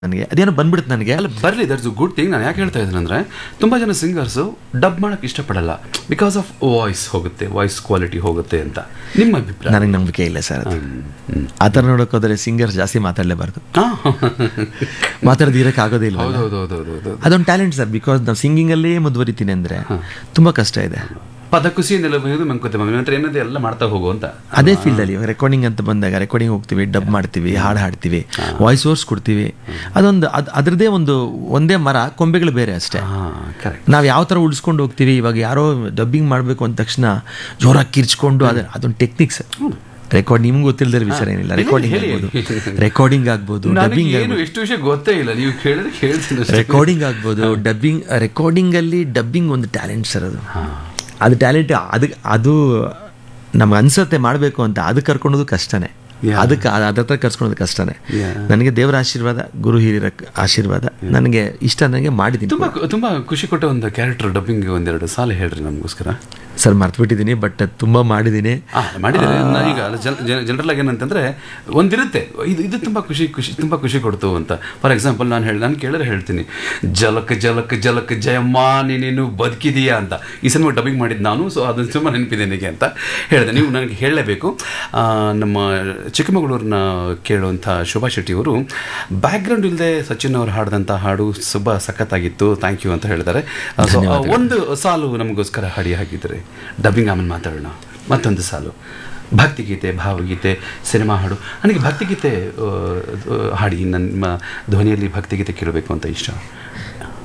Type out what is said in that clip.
ನನಗೆ ಅದೇನೋ ಬಂದ್ಬಿಡುತ್ತೆ ನನಗೆ ಅಲ್ಲ ಬರಲಿ ದಟ್ಸ್ ಗುಡ್ ಥಿಂಗ್ ನಾನು ಯಾಕೆ ಹೇಳ್ತಾ ಇದ್ದೀನಿ ಅಂದರೆ ತುಂಬ ಜನ ಸಿಂಗರ್ಸು ಡಬ್ ಮಾಡೋಕ್ಕೆ ಇಷ್ಟಪಡಲ್ಲ ಬಿಕಾಸ್ ಆಫ್ ವಾಯ್ಸ್ ಹೋಗುತ್ತೆ ವಾಯ್ಸ್ ಕ್ವಾಲಿಟಿ ಹೋಗುತ್ತೆ ಅಂತ ನಿಮ್ಮ ಅಭಿಪ್ರಾಯ ನನಗೆ ನಂಬಿಕೆ ಇಲ್ಲ ಸರ್ ಅದು ಆ ಥರ ನೋಡೋಕೆ ಹೋದರೆ ಸಿಂಗರ್ಸ್ ಜಾಸ್ತಿ ಮಾತಾಡಲೇಬಾರ್ದು ಮಾತಾಡೋದು ಇರೋಕ್ಕೆ ಆಗೋದೇ ಇಲ್ಲ ಹೌದು ಹೌದು ಹೌದು ಹೌದು ಹೌದು ಅದೊಂದು ಟ್ಯಾಲೆಂಟ್ ಸರ್ ಬಿಕಾಸ್ ನಾವು ಸಿಂಗಿಂಗಲ್ಲೇ ಮುಂದುವರಿತೀನಿ ಅಂದರೆ ತುಂಬ ಕಷ್ಟ ಇದೆ ಪದ ಕುಸಿ ನೆಲಬಹುದು ಮಂಕುತ್ತೆ ಮಗ ನಂತರ ಏನದು ಎಲ್ಲ ಮಾಡ್ತಾ ಹೋಗು ಅಂತ ಅದೇ ಫೀಲ್ಡಲ್ಲಿ ರೆಕಾರ್ಡಿಂಗ್ ಅಂತ ಬಂದಾಗ ರೆಕಾರ್ಡಿಂಗ್ ಹೋಗ್ತೀವಿ ಡಬ್ ಮಾಡ್ತೀವಿ ಹಾಡು ಹಾಡ್ತೀವಿ ವಾಯ್ಸ್ ಓರ್ಸ್ ಕೊಡ್ತೀವಿ ಅದೊಂದು ಅದು ಅದರದ್ದೇ ಒಂದು ಒಂದೇ ಮರ ಕೊಂಬೆಗಳು ಬೇರೆ ಅಷ್ಟೇ ಹಾಂ ಕರೆಕ್ಟ್ ನಾವು ಯಾವ ಥರ ಉಳಿಸ್ಕೊಂಡು ಹೋಗ್ತೀವಿ ಇವಾಗ ಯಾರೋ ಡಬ್ಬಿಂಗ್ ಮಾಡಬೇಕು ಅಂದ ತಕ್ಷಣ ಜೋರಾಗಿ ಕಿರ್ಚ್ಕೊಂಡು ಅದು ಅದೊಂದು ಟೆಕ್ನಿಕ್ಸ್ ರೆಕಾರ್ಡ್ ನಿಮ್ಗೆ ಗೊತ್ತಿಲ್ಲದ ವಿಚಾರ ಏನಿಲ್ಲ ರೆಕಾರ್ಡಿಂಗ್ ಹೇಳಿ. ಆಗ್ಬೋದು ರೆಕಾರ್ಡಿಂಗ್ ಆಗ್ಬೋದು ನನಗೆ ಡಬ್ಬಿಂಗ್ ಏನು ಎಷ್ಟು ವಿಷಯ ಗೊತ್ತೇ ಇಲ್ಲ ನೀವು ಕೇಳಿದ್ರೆ ಹೇಳ್ತೀನಿ ಅಷ್ಟೇ. ರೆಕಾರ್ಡಿಂಗ್ ಆಗ್ಬೋದು ಡಬ್ಬಿಂಗ್ ರೆಕಾರ್ಡಿಂಗಲ್ಲಿ ಡಬ್ಬಿಂಗ್ ಒಂದು ಟ್ಯಾಲೆಂಟ್ ಸರ್ ಅದು ಅದು ಟ್ಯಾಲೆಂಟ್ ಅದಕ್ಕೆ ಅದು ನಮ್ಗೆ ಅನ್ಸತ್ತೆ ಮಾಡಬೇಕು ಅಂತ ಅದಕ್ಕೆ ಕರ್ಕೊಳೋದು ಕಷ್ಟನೇ Yeah. ಅದಕ್ಕೆ ಅದ್ರ ಹತ್ರ ಕರ್ಸ್ಕೊಳೋದು ಕಷ್ಟನೇ Yeah. ನನಗೆ ದೇವರ ಆಶೀರ್ವಾದ ಗುರು ಹಿರಿಯರ ಆಶೀರ್ವಾದ ನನಗೆ ಇಷ್ಟ ನನಗೆ ಮಾಡಿದ್ದೀನಿ ತುಂಬಾ ತುಂಬಾ ಖುಷಿ ಕೊಟ್ಟ ಒಂದು ಕ್ಯಾರೆಕ್ಟರ್ ಡಬ್ಬಿಂಗ್ ಒಂದೆರಡು ಸಾಲ ಹೇಳ್ರಿ ನಮಗೋಸ್ಕರ ಸರ್ ಮರ್ತ್ಬಿಟ್ಟಿದ್ದೀನಿ ಬಟ್ ತುಂಬ ಮಾಡಿದ್ದೀನಿ ಆ, ಮಾಡಿದ್ದಾರೆ ನಾ ಈಗ ಜನರಲ್ ಆಗಿ ಏನಂತಂದ್ರೆ ಒಂದಿರುತ್ತೆ ಇದು ಇದು ತುಂಬಾ ಖುಷಿ ಖುಷಿ ತುಂಬಾ ಖುಷಿ ಕೊಡ್ತು ಅಂತ ಫಾರ್ ಎಕ್ಸಾಂಪಲ್ ನಾನು ಹೇಳಿ ನಾನು ಕೇಳಿದ್ರೆ ಹೇಳ್ತೀನಿ ಜಲಕ್ ಜಲಕ್ ಜಲಕ್ ಜಯಮ್ಮ ನೀನೇನು ಬದುಕಿದೀಯಾ ಅಂತ ಈ ಸಿನಿಮಾ ಡಬ್ಬಿಂಗ್ ಮಾಡಿದ್ದು ನಾನು ಸೊ ಅದನ್ನು ತುಂಬ ನೆನಪಿದೆ ನನಗೆ ಅಂತ ಹೇಳಿದೆ ನೀವು ನನಗೆ ಹೇಳಲೇಬೇಕು ಆ, ನಮ್ಮ ಚಿಕ್ಕಮಗಳೂರಿನ ಕೇಳುವಂಥ ಶೋಭಾ ಶೆಟ್ಟಿ ಅವರು ಬ್ಯಾಕ್ಗ್ರೌಂಡ್ ಇಲ್ಲದೆ ಸಚಿನ್ ಅವರು ಹಾಡಿದಂಥ ಹಾಡು ತುಂಬ ಸಖತ್ತಾಗಿತ್ತು ಥ್ಯಾಂಕ್ ಯು ಅಂತ ಹೇಳಿದ್ದಾರೆ ಆ, so, ಆ, ಒಂದು ಸಾಲು ನಮಗೋಸ್ಕರ ಹಾಡಿ ಹಾಕಿದ್ದಾರೆ ಡಬ್ಬಿಂಗ್ ಆಮೇಲೆ ಮಾತಾಡೋಣ ಮತ್ತೊಂದು ಸಾಲು ಭಕ್ತಿಗೀತೆ ಭಾವಗೀತೆ ಸಿನಿಮಾ ಹಾಡು ನನಗೆ ಭಕ್ತಿಗೀತೆ ಆ, ಆ, ಹಾಡಿ ನನ್ನ ಧ್ವನಿಯಲ್ಲಿ ಭಕ್ತಿಗೀತೆ ಕೇಳಬೇಕು ಅಂತ ಇಷ್ಟ